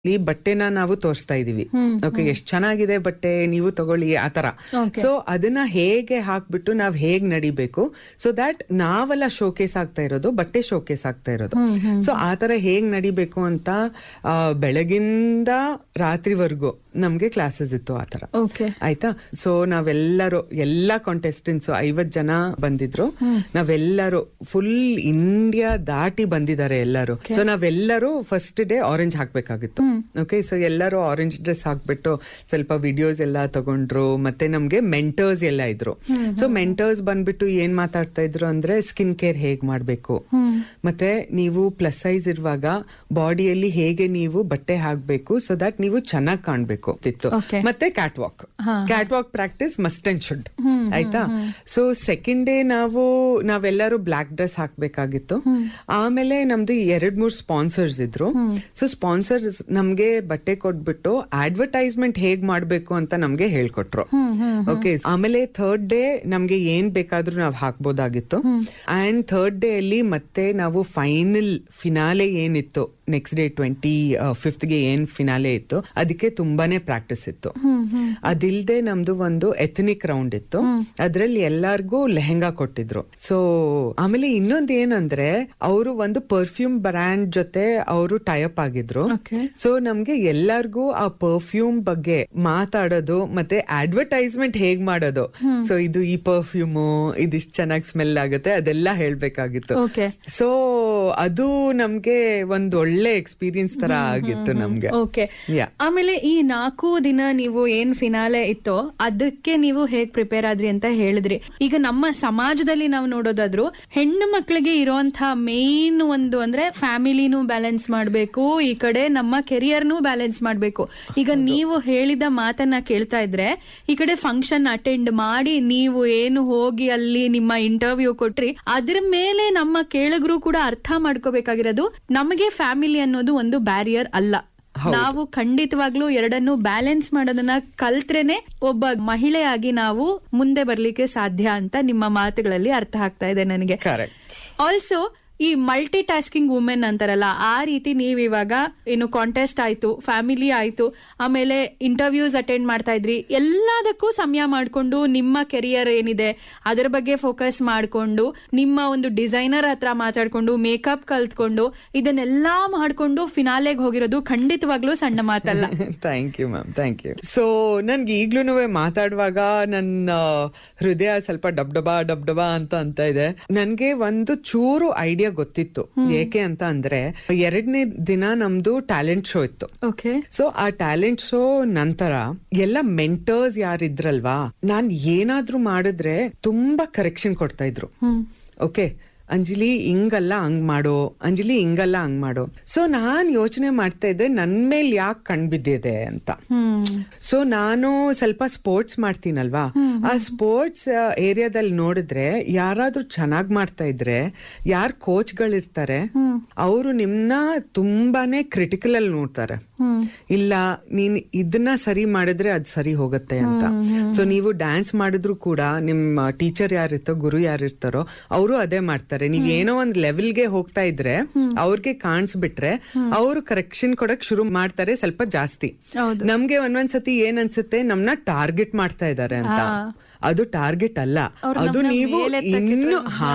ಈ ಬಟ್ಟೆನ ನಾವು ತೋರಿಸ್ತಾ ಇದೀವಿ ಓಕೆ ಎಷ್ಟ್ ಚೆನ್ನಾಗಿದೆ ಬಟ್ಟೆ ನೀವು ತಗೊಳ್ಳಿ ಆತರ ಸೊ ಅದನ್ನ ಹೇಗೆ ಹಾಕ್ಬಿಟ್ಟು ನಾವ್ ಹೇಗ್ ನಡಿಬೇಕು ಸೊ ದಟ್ ನಾವೆಲ್ಲ ಶೋಕೇಸ್ ಆಗ್ತಾ ಇರೋದು ಬಟ್ಟೆ ಶೋಕೇಸ್ ಆಗ್ತಾ ಇರೋದು ಸೊ ಆತರ ಹೇಗ್ ನಡಿಬೇಕು ಅಂತ ಆ, ಬೆಳಗಿಂದ ರಾತ್ರಿವರೆಗೂ ನಮ್ಗೆ ಕ್ಲಾಸಸ್ ಇತ್ತು ಆತರ ಓಕೆ ಆಯ್ತಾ ಸೊ ನಾವೆಲ್ಲರೂ ಎಲ್ಲಾ ಕಾಂಟೆಸ್ಟೆಂಟ್ಸ್ ಐವತ್ ಜನ ಬಂದಿದ್ರು ನಾವೆಲ್ಲರೂ ಫುಲ್ ಇಂಡಿಯಾ ದಾಟಿ ಬಂದಿದ್ದಾರೆ ಎಲ್ಲರೂ ಸೊ ನಾವೆಲ್ಲರೂ ಫಸ್ಟ್ ಡೇ ಆರೆಂಜ್ ಹಾಕ್ಬೇಕಾಗಿತ್ತು ಓಕೆ ಸೊ ಎಲ್ಲರೂ ಆರೆಂಜ್ ಡ್ರೆಸ್ ಹಾಕ್ಬಿಟ್ಟು ಸ್ವಲ್ಪ ವಿಡಿಯೋಸ್ ಎಲ್ಲ ತಗೊಂಡ್ರು ಮತ್ತೆ ನಮ್ಗೆ ಮೆಂಟರ್ಸ್ ಎಲ್ಲ ಇದ್ರು ಸೊ ಮೆಂಟರ್ಸ್ ಬಂದ್ಬಿಟ್ಟು ಏನ್ ಮಾತಾಡ್ತಾ ಇದ್ರು ಅಂದ್ರೆ ಸ್ಕಿನ್ ಕೇರ್ ಹೇಗ್ ಮಾಡ್ಬೇಕು ಮತ್ತೆ ನೀವು ಪ್ಲಸ್ ಸೈಜ್ ಇರುವಾಗ ಬಾಡಿಯಲ್ಲಿ ಹೇಗೆ ನೀವು ಬಟ್ಟೆ ಹಾಕ್ಬೇಕು ಸೊ ದಟ್ ನೀವು ಚೆನ್ನಾಗಿ ಕಾಣ್ಬೇಕು ಇತ್ತು Okay. ಮತ್ತೆ cat walk cat walk practice must and should ಆಯ್ತಾ ಸೊ ಸೆಕೆಂಡ್ ಡೇ ನಾವು ನಾವೆಲ್ಲರೂ ಬ್ಲಾಕ್ ಡ್ರೆಸ್ ಹಾಕ್ಬೇಕಾಗಿತ್ತು ಆಮೇಲೆ ನಮ್ದು ಎರಡ್ ಮೂರ್ ಸ್ಪಾನ್ಸರ್ಸ್ ಇದ್ರು ಸೊ ಸ್ಪಾನ್ಸರ್ಸ್ ನಮ್ಗೆ ಬಟ್ಟೆ ಕೊಟ್ಬಿಟ್ಟು ಅಡ್ವರ್ಟೈಸ್ಮೆಂಟ್ ಹೇಗ್ ಮಾಡ್ಬೇಕು ಅಂತ ನಮ್ಗೆ ಹೇಳ್ಕೊಟ್ರು ಓಕೆ ಆಮೇಲೆ ಥರ್ಡ್ ಡೇ ನಮ್ಗೆ ಏನ್ ಬೇಕಾದ್ರೂ ನಾವ್ ಹಾಕ್ಬೋದಾಗಿತ್ತು ಅಂಡ್ ಥರ್ಡ್ ಡೇ ಅಲ್ಲಿ ಮತ್ತೆ ನಾವು ಫೈನಲ್ ಫಿನಾಲೆ ಏನಿತ್ತು ನೆಕ್ಸ್ಟ್ ಡೇ ಟ್ವೆಂಟಿ ಫಿಫ್ತ್ ಗೆ ಏನ್ ಫಿನಾಲೆ ಇತ್ತು ಅದಕ್ಕೆ ತುಂಬಾನೇ ಪ್ರಾಕ್ಟೀಸ್ ಇತ್ತು ಅದಿಲ್ದೆ ನಮ್ದು ಒಂದು ಎಥನಿಕ್ ರೌಂಡ್ ಇತ್ತು ಅದ್ರಲ್ಲಿ ಎಲ್ಲಾರ್ಗೂ ಲೆಹೆಂಗಾ ಕೊಟ್ಟಿದ್ರು ಸೊ ಆಮೇಲೆ ಇನ್ನೊಂದ್ ಏನಂದ್ರೆ ಅವರು ಒಂದು ಪರ್ಫ್ಯೂಮ್ ಬ್ರ್ಯಾಂಡ್ ಜೊತೆ ಅವರು ಟೈಅಪ್ ಆಗಿದ್ರು Okay. ಸೊ ನಮ್ಗೆ ಎಲ್ಲಾರ್ಗೂ ಆ ಪರ್ಫ್ಯೂಮ್ ಬಗ್ಗೆ ಮಾತಾಡೋದು ಮತ್ತೆ ಅಡ್ವರ್ಟೈಸ್ಮೆಂಟ್ ಹೇಗ್ ಮಾಡೋದು ಸೊ ಇದು ಈ ಪರ್ಫ್ಯೂಮ್ ಇದಿಷ್ಟು ಚೆನ್ನಾಗಿ ಸ್ಮೆಲ್ ಆಗುತ್ತೆ ಅದೆಲ್ಲ ಹೇಳ್ಬೇಕಾಗಿತ್ತು ಓಕೆ ಸೊ ಅದು ನಮ್ಗೆ ಒಂದ್ ಒಳ್ಳೆ ಎಕ್ಸ್ಪೀರಿಯನ್ಸ್ ತರ ಆಗಿತ್ತು ನಮ್ಗೆ ಓಕೆ ಯಾ ಆಮೇಲೆ ಈ ನಾಲ್ಕು ದಿನ ನೀವು ಏನ್ ಫಿನಾಲೆ ಇತ್ತೋ ಅದಕ್ಕೆ ನೀವು ಹೇಗ್ ಪ್ರಿಪೇರ್ ಆದ್ರಿ ಅಂತ ಹೇಳಿದ್ರಿ ಈಗ ನಮ್ಮ ಸಮಾಜದಲ್ಲಿ ನಾವು ನೋಡೋದಾದ್ರು ಹೆಣ್ಣು ಮಕ್ಕಳಿಗೆ ಇರೋಂತ ಮೇನ್ ಒಂದು ಅಂದ್ರೆ ಫ್ಯಾಮಿಲಿನೂ ಬ್ಯಾಲೆನ್ಸ್ ಮಾಡ್ಬೇಕು ಈ ಕಡೆ ನಮ್ಮ ಕೆರಿಯರ್ನೂ ಬ್ಯಾಲೆನ್ಸ್ ಮಾಡ್ಬೇಕು ಈಗ ನೀವು ಹೇಳಿದ ಮಾತನ್ನ ಕೇಳ್ತಾ ಇದ್ರೆ ಈ ಕಡೆ ಫಂಕ್ಷನ್ ಅಟೆಂಡ್ ಮಾಡಿ ನೀವು ಏನು ಹೋಗಿ ಅಲ್ಲಿ ನಿಮ್ಮ ಇಂಟರ್ವ್ಯೂ ಕೊಟ್ರಿ ಅದ್ರ ಮೇಲೆ ನಮ್ಮ ಕೇಳಗರು ಕೂಡ ಅರ್ಥ ಮಾಡ್ಕೋಬೇಕಾಗಿರೋದು ನಮಗೆ ಫ್ಯಾಮಿಲಿ ಅನ್ನೋದು ಒಂದು ಬ್ಯಾರಿಯರ್ ಅಲ್ಲ ನಾವು ಖಂಡಿತವಾಗ್ಲೂ ಎರಡನ್ನು ಬ್ಯಾಲೆನ್ಸ್ ಮಾಡೋದನ್ನ ಕಲ್ತ್ರೇನೆ ಒಬ್ಬ ಮಹಿಳೆಯಾಗಿ ನಾವು ಮುಂದೆ ಬರ್ಲಿಕ್ಕೆ ಸಾಧ್ಯ ಅಂತ ನಿಮ್ಮ ಮಾತುಗಳಲ್ಲಿ ಅರ್ಥ ಆಗ್ತಾ ಇದೆ ನನಗೆ ಕರೆಕ್ಟ್ ಆಲ್ಸೋ ಈ ಮಲ್ಟಿ ಟಾಸ್ಕಿಂಗ್ ವುಮೆನ್ ಅಂತಾರಲ್ಲ ಆ ರೀತಿ ನೀವ್ ಇವಾಗ ಏನು ಕಾಂಟೆಸ್ಟ್ ಆಯ್ತು ಫ್ಯಾಮಿಲಿ ಆಯ್ತು ಆಮೇಲೆ ಇಂಟರ್ವ್ಯೂಸ್ ಅಟೆಂಡ್ ಮಾಡ್ತಾ ಇದ್ರಿ ಎಲ್ಲದಕ್ಕೂ ಸಮಯ ಮಾಡ್ಕೊಂಡು ನಿಮ್ಮ ಕೆರಿಯರ್ ಏನಿದೆ ಅದರ ಬಗ್ಗೆ ಫೋಕಸ್ ಮಾಡ್ಕೊಂಡು ನಿಮ್ಮ ಒಂದು ಡಿಸೈನರ್ ಹತ್ರ ಮಾತಾಡ್ಕೊಂಡು ಮೇಕಪ್ ಕಲ್ತ್ಕೊಂಡು ಇದನ್ನೆಲ್ಲಾ ಮಾಡ್ಕೊಂಡು ಫಿನಾಲೆಗೆ ಹೋಗಿರೋದು ಖಂಡಿತವಾಗ್ಲೂ ಸಣ್ಣ ಮಾತಲ್ಲ thank you ma'am thank you so ನನ್ಗೆ ಈಗ್ಲೂ ಮಾತಾಡುವಾಗ ನನ್ನ ಹೃದಯ ಸ್ವಲ್ಪ ಡಬ್ ಡಬಾ ಡಬ್ ಡಬಾ ಅಂತ ಅಂತ ಇದೆ ನನ್ಗೆ ಒಂದು ಚೂರು ಐಡಿಯಾ ಗೊತ್ತಿತ್ತು ಏಕೆ ಅಂತ ಅಂದ್ರೆ ಎರಡನೇ ದಿನ ನಮ್ದು ಟ್ಯಾಲೆಂಟ್ ಶೋ ಇತ್ತು ಓಕೆ ಸೊ ಆ ಟ್ಯಾಲೆಂಟ್ ಶೋ ನಂತರ ಎಲ್ಲ ಮೆಂಟರ್ಸ್ ಯಾರಿದ್ರಲ್ವಾ ನಾನ್ ಏನಾದ್ರೂ ಮಾಡಿದ್ರೆ ತುಂಬಾ ಕರೆಕ್ಷನ್ ಕೊಡ್ತಾ ಇದ್ರು ಓಕೆ ಅಂಜಲಿ ಹಿಂಗಲ್ಲ ಹಂಗ್ ಮಾಡೋ ಅಂಜಲಿ ಹಿಂಗಲ್ಲ ಹಂಗ್ ಮಾಡೋ ಸೊ ನಾನ್ ಯೋಚನೆ ಮಾಡ್ತಾ ಇದ್ದೆ ನನ್ ಮೇಲ್ ಯಾಕೆ ಕಣ್ಬಿದ್ದಿದೆ ಅಂತ ಹ್ಮ್ ಸೊ ನಾನು ಸ್ವಲ್ಪ ಸ್ಪೋರ್ಟ್ಸ್ ಮಾಡ್ತೀನಲ್ವಾ ಆ ಸ್ಪೋರ್ಟ್ಸ್ ಏರಿಯಾದಲ್ಲಿ ನೋಡಿದ್ರೆ ಯಾರಾದ್ರೂ ಚೆನ್ನಾಗ್ ಮಾಡ್ತಾ ಇದ್ರೆ ಯಾರ್ ಕೋಚ್ಗಳಿರ್ತಾರೆ ಅವರು ನಿಮ್ನ ತುಂಬಾನೇ ಕ್ರಿಟಿಕಲ್ ಅಲ್ಲಿ ನೋಡ್ತಾರೆ ಇಲ್ಲ ನೀನ್ ಇದನ್ನ ಸರಿ ಮಾಡಿದ್ರೆ ಅದ್ ಸರಿ ಹೋಗುತ್ತೆ ಅಂತ ಸೊ ನೀವು ಡ್ಯಾನ್ಸ್ ಮಾಡಿದ್ರು ಕೂಡ ನಿಮ್ಮ ಟೀಚರ್ ಯಾರಿರ್ತೋ ಗುರು ಯಾರಿರ್ತಾರೋ ಅವರು ಅದೇ ಮಾಡ್ತಾರೆ ನೀವ್ ಏನೋ ಒಂದ್ ಲೆವೆಲ್ಗೆ ಹೋಗ್ತಾ ಇದ್ರೆ ಅವ್ರಿಗೆ ಕಾಣಿಸ್ಬಿಟ್ರೆ ಅವರು ಕರೆಕ್ಷನ್ ಕೊಡಕ್ ಶುರು ಮಾಡ್ತಾರೆ ಸ್ವಲ್ಪ ಜಾಸ್ತಿ ಹೌದು. ನಮ್ಗೆ ಒಂದೊಂದ್ಸತಿ ಏನ್ ಅನ್ಸುತ್ತೆ ನಮ್ನ ಟಾರ್ಗೆಟ್ ಮಾಡ್ತಾ ಇದ್ದಾರೆ ಅಂತ ಅದು ಟಾರ್ಗೆಟ್ ಅಲ್ಲ ಅವ್ರು ಅದು ನಮ್ನ ನೀವು ಮೇಲೆ ಇನ್ನು ಹಾ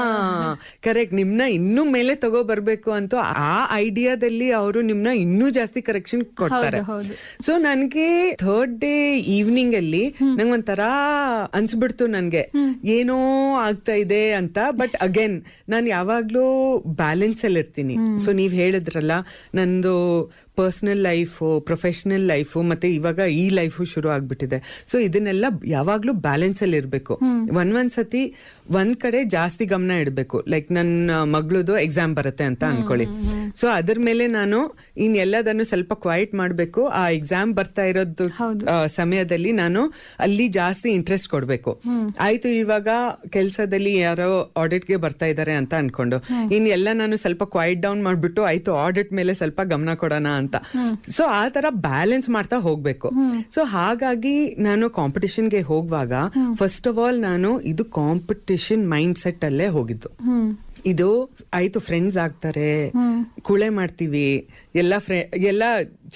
ಕರೆಕ್ಟ್ ನಿಮ್ನ ಇನ್ನೂ ಮೇಲೆ ತಗೋ ಬರ್ಬೇಕು ಅಂತ ಆ ಐಡಿಯಾದಲ್ಲಿ ಅವರು ನಿಮ್ನ ಇನ್ನೂ ಜಾಸ್ತಿ ಕರೆಕ್ಷನ್ ಕೊಡ್ತಾರೆ ಹೌದು. ಸೊ ನನ್ಗೆ ಥರ್ಡ್ ಡೇ ಈವ್ನಿಂಗ್ ಅಲ್ಲಿ ನಂಗೆ ಒಂಥರ ಅನ್ಸ್ಬಿಡ್ತು ನನ್ಗೆ ಏನೋ ಆಗ್ತಾ ಇದೆ ಅಂತ ಬಟ್ ಅಗೇನ್ ನಾನು ಯಾವಾಗ್ಲೂ ಬ್ಯಾಲೆನ್ಸ್ ಅಲ್ಲಿ ಇರ್ತೀನಿ ಸೊ ನೀವ್ ಹೇಳಿದ್ರಲ್ಲ ನಂದು ಪರ್ಸನಲ್ ಲೈಫು ಪ್ರೊಫೆಷನಲ್ ಲೈಫು ಮತ್ತೆ ಇವಾಗ ಈ ಲೈಫು ಶುರು ಆಗ್ಬಿಟ್ಟಿದೆ ಸೊ ಇದನ್ನೆಲ್ಲ ಯಾವಾಗ್ಲೂ ಬ್ಯಾಲೆನ್ಸ್ ಅಲ್ಲಿ ಇರ್ಬೇಕು ಒಂದ್ ಒಂದ್ ಸತಿ ಒಂದ್ ಕಡೆ ಜಾಸ್ತಿ ಗಮನ ಇಡ್ಬೇಕು ಲೈಕ್ ನನ್ನ ಮಗಳದು ಎಕ್ಸಾಮ್ ಬರುತ್ತೆ ಅಂತ ಅನ್ಕೊಳ್ಳಿ ಸೊ ಅದ್ರ ಮೇಲೆ ನಾನು ಇನ್ ಎಲ್ಲದನ್ನು ಸ್ವಲ್ಪ ಕ್ವೈಟ್ ಮಾಡ್ಬೇಕು ಆ ಎಕ್ಸಾಮ್ ಬರ್ತಾ ಇರೋದು ಆ, ಸಮಯದಲ್ಲಿ ನಾನು ಅಲ್ಲಿ ಜಾಸ್ತಿ ಇಂಟ್ರೆಸ್ಟ್ ಕೊಡ್ಬೇಕು ಆಯ್ತು ಇವಾಗ ಕೆಲ್ಸದಲ್ಲಿ ಯಾರೋ ಆಡಿಟ್ ಗೆ ಬರ್ತಾ ಇದಾರೆ ಅಂತ ಅನ್ಕೊಂಡು ಇನ್ ಎಲ್ಲ ನಾನು ಸ್ವಲ್ಪ ಕ್ವೈಟ್ ಡೌನ್ ಮಾಡ್ಬಿಟ್ಟು ಆಯ್ತು ಆಡಿಟ್ ಮೇಲೆ ಸ್ವಲ್ಪ ಗಮನ ಕೊಡೋಣ ಅಂತ ಸೊ ಆ ತರ ಬ್ಯಾಲೆನ್ಸ್ ಮಾಡ್ತಾ ಹೋಗ್ಬೇಕು ಸೊ ಹಾಗಾಗಿ ನಾನು ಕಾಂಪಿಟಿಷನ್ಗೆ ಹೋಗುವಾಗ ಫಸ್ಟ್ ಆಫ್ ಆಲ್ ನಾನು ಇದು ಕಾಂಪಿಟಿಷನ್ ಮೈಂಡ್ ಸೆಟ್ ಅಲ್ಲೇ ಹೋಗಿದ್ದು ಇದು ಆಯ್ತು ಫ್ರೆಂಡ್ಸ್ ಆಗ್ತಾರೆ ಕುಳೆ ಮಾಡ್ತೀವಿ ಎಲ್ಲ ಫ್ರೆ ಎಲ್ಲ